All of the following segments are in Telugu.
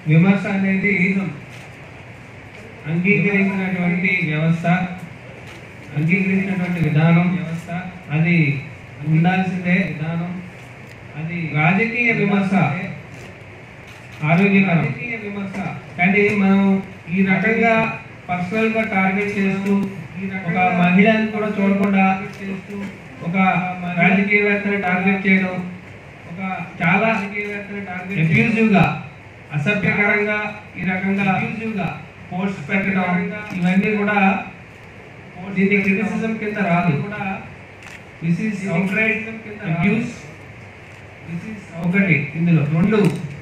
విమర్శ అనేది అంగీకరించినటువంటి వ్యవస్థ అంగీకరించినటువంటి విధానం వ్యవస్థ అది ఉండాల్సిందే విధానం అది రాజకీయ విమర్శ ఆరోగ్యకరం విమర్శ కానీ మనం ఈ రకంగా పర్సనల్ గా టార్గెట్ చేస్తూ ఒక మహిళను కూడా చూడకుండా చేస్తూ ఒక రాజకీయవేత్తని టార్గెట్ చేయడం ఒక చాలా అబ్యూజివ్ గా అసభ్యకరంగా ఈ రకంగా అబ్యూజివ్ గా పోస్ట్ పెట్టడం ఇవన్నీ కూడా దీన్ని క్రిటిసిజం కింద రాదు కూడా this is outright abuse this is ఒకటి ఇందులో రెండు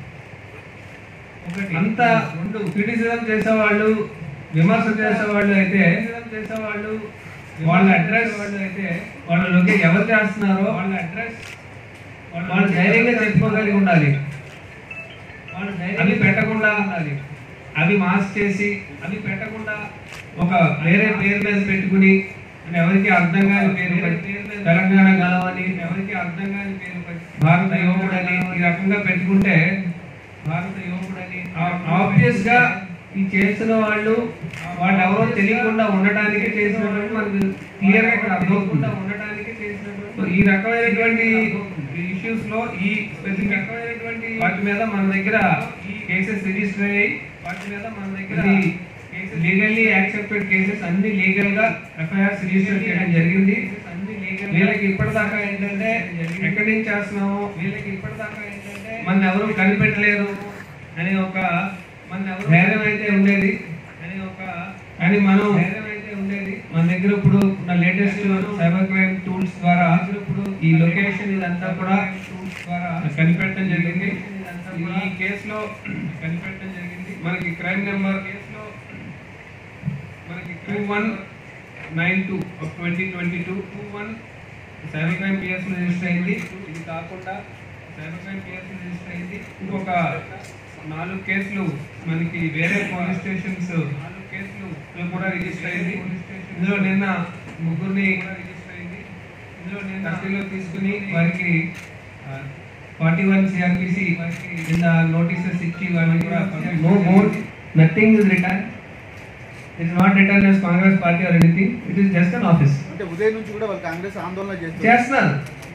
ఒకటి అంత రెండు క్రిటిసిజం చేసేవాళ్ళు విమర్శ చేసేవాళ్ళు అయితే చేసేవాళ్ళు వాళ్ళ అడ్రస్ వాళ్ళు అయితే వాళ్ళ లొకేషన్ ఎవరు చేస్తున్నారో వాళ్ళ అడ్రస్ వాళ్ళు ధైర్యంగా చెప్పుకోగలిగి ఉండాలి వాళ్ళు అవి పెట్టకుండా ఉండాలి అవి మాస్ చేసి అవి పెట్టకుండా ఒక వేరే పేరు మీద పెట్టుకుని అంటే ఎవరికి అర్థం కాని పేరు పెట్టి తెలంగాణ గలవని ఎవరికి అర్థం కాని పేరు పెట్టి భారత యువకుడని ఈ రకంగా పెట్టుకుంటే భారత యువకుడని ఆబ్వియస్ గా ఈ చేసిన వాళ్ళు వాళ్ళు ఎవరో తెలియకుండా ఉండటానికి చేసినటువంటి మనకు క్లియర్ గా ఇక్కడ అర్థమవుతుంది ఉండటానికి చేసినటువంటి ఈ రకమైనటువంటి ఇష్యూస్ లో ఈ స్పెసిఫిక్ రకమైనటువంటి వాటి మీద మన దగ్గర ఈ కేసెస్ రిజిస్టర్ అయ్యాయి వాటి మీద మన దగ్గర లీగల్లీ యాక్సెప్టెడ్ కేసెస్ అన్ని లీగల్ గా ఎఫ్ఐఆర్స్ రిజిస్టర్ చేయడం జరిగింది వీళ్ళకి ఇప్పటిదాకా ఏంటంటే ఎక్కడి నుంచి చేస్తున్నామో వీళ్ళకి ఇప్పటిదాకా ఏంటంటే మన ఎవరు కనిపెట్టలేదు అనే ఒక మన ఎవరు ధైర్యం అయితే ఉండేది అనే ఒక కానీ మనం ధైర్యం అయితే ఉండేది మన దగ్గర ఇప్పుడు ఉన్న లేటెస్ట్ సైబర్ క్రైమ్ టూల్స్ ద్వారా ఇప్పుడు ఈ లొకేషన్ ఇదంతా కూడా టూల్స్ ద్వారా కనిపెట్టడం జరిగింది ఈ కేసులో కనిపెట్టడం జరిగింది మనకి క్రైమ్ నెంబర్ కేసులో మనకి two one nine two of twenty twenty two two one cyber crime PS register అయింది ఇది కాకుండా సైబర్ క్రైమ్ పిఎస్ రిజిస్టర్ అయింది ఇంకొక నాలుగు కేసులు మనకి వేరే పోలీస్ స్టేషన్స్ నాలుగు కేసులు కూడా రిజిస్టర్ అయింది ఇందులో నిన్న ముగ్గురిని రిజిస్టర్ అయింది ఇందులో నిన్న కస్టడీలో తీసుకుని వారికి ఫార్టీ వన్ సిఆర్పిసి కింద నోటీసెస్ ఇచ్చి వాళ్ళని కూడా no more nothing is return it not return S Congress party or anything it is just an office అంటే ఉదయం నుంచి కూడా వాళ్ళు కాంగ్రెస్ ఆందోళన చేస్తారు చేస్తున్నారు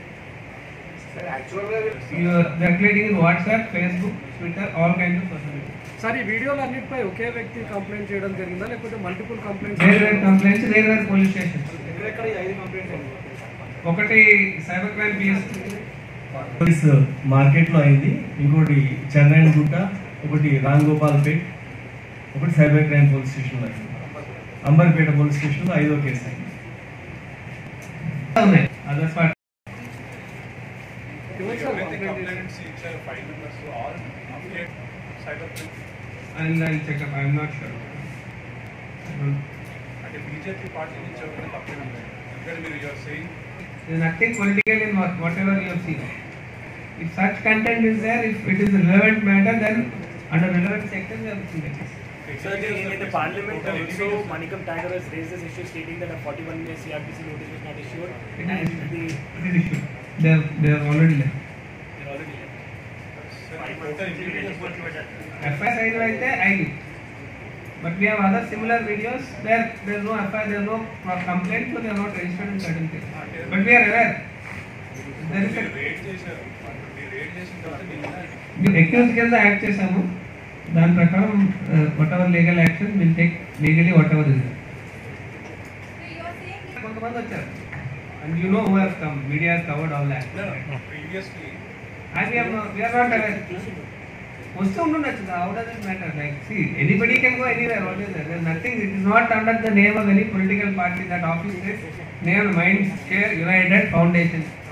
regulating in WhatsApp Facebook Twitter all kind of social media sir ఈ వీడియోలు అన్నిటిపై ఒకే వ్యక్తి కంప్లైంట్ చేయడం జరిగిందా లేకపోతే మల్టిపుల్ కంప్లైంట్స్ వేరు వేరు కంప్లైంట్స్ వేరు వేరు పోలీస్ స్టేషన్ ఎక్కడెక్కడ ఈ ఐదు కంప్లైంట్స్ ఒకటి సైబర్ క్రైమ్ పిఎస్ పోలీస్ మార్కెట్లో అయింది ఇంకోటి చెన్నై గుట్ట ఒకటి రామ్ గోపాల్ పేట్ ఒకటి సైబర్ క్రైమ్ పోలీస్ స్టేషన్లో అయింది అంబర్పేట పోలీస్ స్టేషన్లో ఐదో కేసు అయింది ఉన్నాయి అదర్స్ పార్టీ ఎవరు sir complaint and I checkup I'm not sure అంటే బీజేపీ పార్టీ నుంచి ఎవరైనా తప్పేం లేదు ఎందుకంటే మీరు you're saying There is nothing political in what, whatever you have seen. If such content is there, if it is a relevant matter, then under relevant section we have seen it. Sir, the, in the parliament also, Manikam Tiger has raised this issue stating that a 41 day CRPC notice was not issued It and is the It is issued. They are, they are already there. they're already left. FIR side అయితే ఐదు But we have other similar videos where there is no FIR, there is no complaint, so they are not registered in certain cases. But we are aware. There is a rate చేశారు మీరు రేట్ చేసిన తర్వాత నిన్న మీరు అక్యూజ్ కింద యాక్ట్ చేశాము దాని ప్రకారం whatever legal action will take legally whatever is కొంతమంది వచ్చారు and you know who have come media covered all that previously and we are we are not aware వస్తూ ఉండుండొచ్చు how does it matter like see anybody can go anywhere what is there nothing it is not under the name of any political party that office is name mind share united foundation